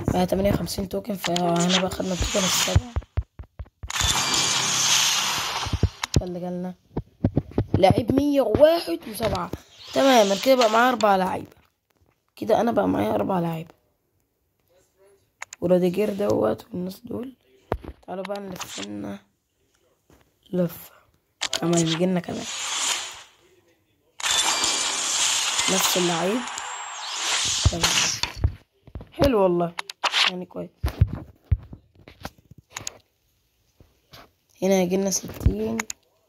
بقى تمانية وخمسين توكن فهنا بقى خدنا التوكن السابع اللي جالنا لعيب مية وواحد وسبعة تمام أنا كده بقى معايا أربع لعيبة كده أنا بقى معايا أربع لعيبة وراديجير دوت والناس دول تعالوا بقى نلف لنا لفة كمان يجيلنا كمان نفس اللعيب تمام حلو والله يعني كويس هنا يجيلنا ستين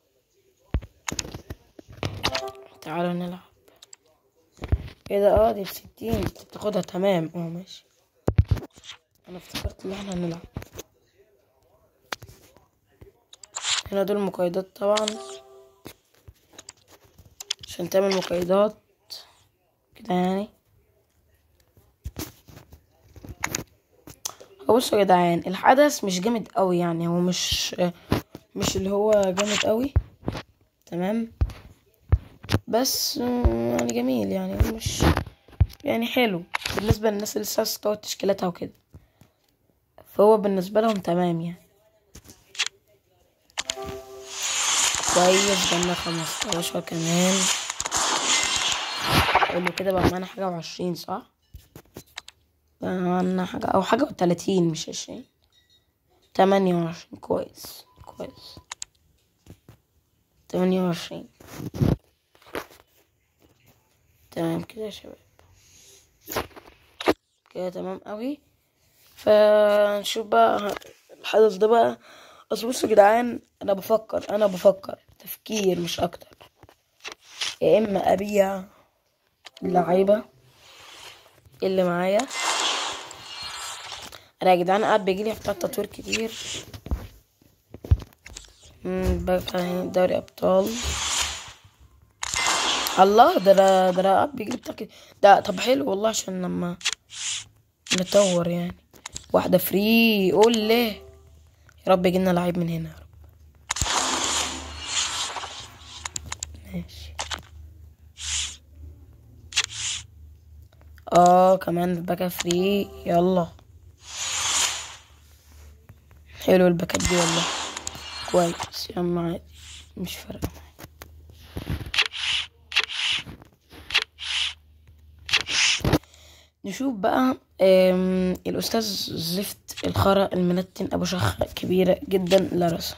تعالوا نلعب ايه ده اه دي بستين انت بتاخدها تمام اه ماشي انا افتكرت ان احنا هنلعب هنا دول مقايضات طبعا عشان تعمل مقايضات كده يعني هو بصوا يا جدعان الحدث مش جامد قوي يعني هو مش مش اللي هو جامد قوي تمام بس آه، يعني جميل يعني هو مش يعني حلو بالنسبة للناس اللي لسه عايزة تطور تشكيلاتها وكده فهو بالنسبة لهم تمام يعني كويس جالنا خمستاشر كمان حلو كده بقى معانا حاجة وعشرين صح؟ بقى معانا حاجة أو حاجة وتلاتين مش عشرين تمانية وعشرين كويس كويس تمانية وعشرين تمام كده يا شباب كده تمام قوي فنشوف بقى الحدث ده بقى اصل بصوا يا جدعان انا بفكر انا بفكر تفكير مش اكتر يا اما ابيع اللعيبه اللي معايا انا يا جدعان قاعد بيجيلي بتاع تطوير كتير مم، بقى يعني دوري ابطال الله ده انا ده انا قاعد بيجيلي بتاع كده ده طب حلو والله عشان لما نطور يعني واحدة فري قول ليه يا رب يجيلنا لعيب من هنا يا رب ماشي اه كمان الباكا فري يلا حلو الباكات دي والله كويس يا عم عادي مش فارقة معايا نشوف بقى آم، الأستاذ زفت الخرا المنتن أبو شخة كبيرة جدا لارسون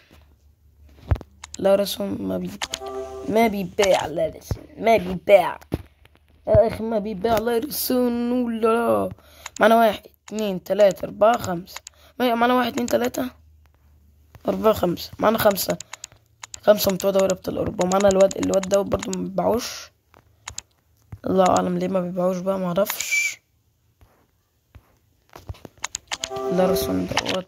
لارسون ما بي ما بيباع لارسون ما بيباع يا أخي ما بيباع لارسون ولا لا معنا واحد اتنين تلاتة أربعة خمسة ما- معنا واحد اتنين تلاتة أربعة خمسة معنا خمسة خمسة بتوع دوري أبطال أوروبا معنا الواد الواد ده برضه ما بيبيعوش الله أعلم ليه ما بيبيعوش بقى معرفش لارسون دوت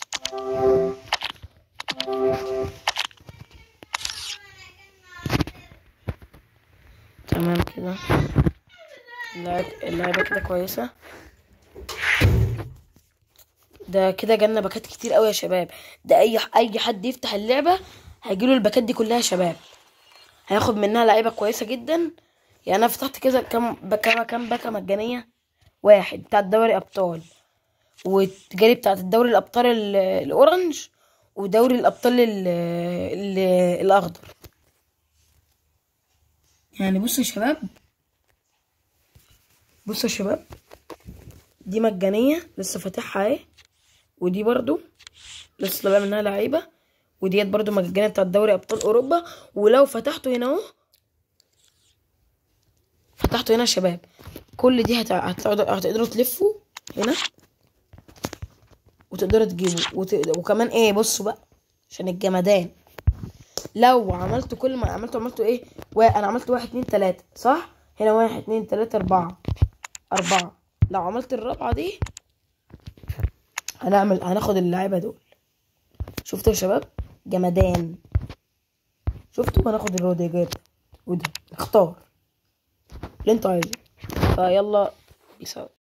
تمام كده اللعب اللعبة كده كويسة ده كده جالنا باكات كتير قوي يا شباب ده اي اي حد يفتح اللعبة هيجيله الباكات دي كلها يا شباب هياخد منها لعيبة كويسة جدا يعني انا فتحت كده كام باكا كام باكا مجانية واحد بتاع دوري ابطال والجاري بتاعت الدوري الابطال ال- الاورنج ودوري الابطال ال ال الاخضر يعني بصوا يا شباب بصوا يا شباب دي مجانية لسه فاتحها اهي ودي برضو لسه طالع منها لعيبة وديت برضو مجانية بتاعت دوري ابطال اوروبا ولو فتحته هنا اهو فتحته هنا يا شباب كل دي هت- هتقعدوا هتقدروا تلفوا هنا وتقدروا تجيبوا وت... وكمان ايه بصوا بقى عشان الجمدان لو عملتوا كل ما عملتوا عملتوا ايه و... انا عملت واحد اتنين تلاتة صح هنا واحد اتنين تلاتة اربعة اربعة لو عملت الرابعة دي هنعمل هناخد اللعيبة دول شفتوا يا شباب جمدان شفتوا هناخد الروديجر وده اختار اللي انتوا عايزينه فيلا بيساوي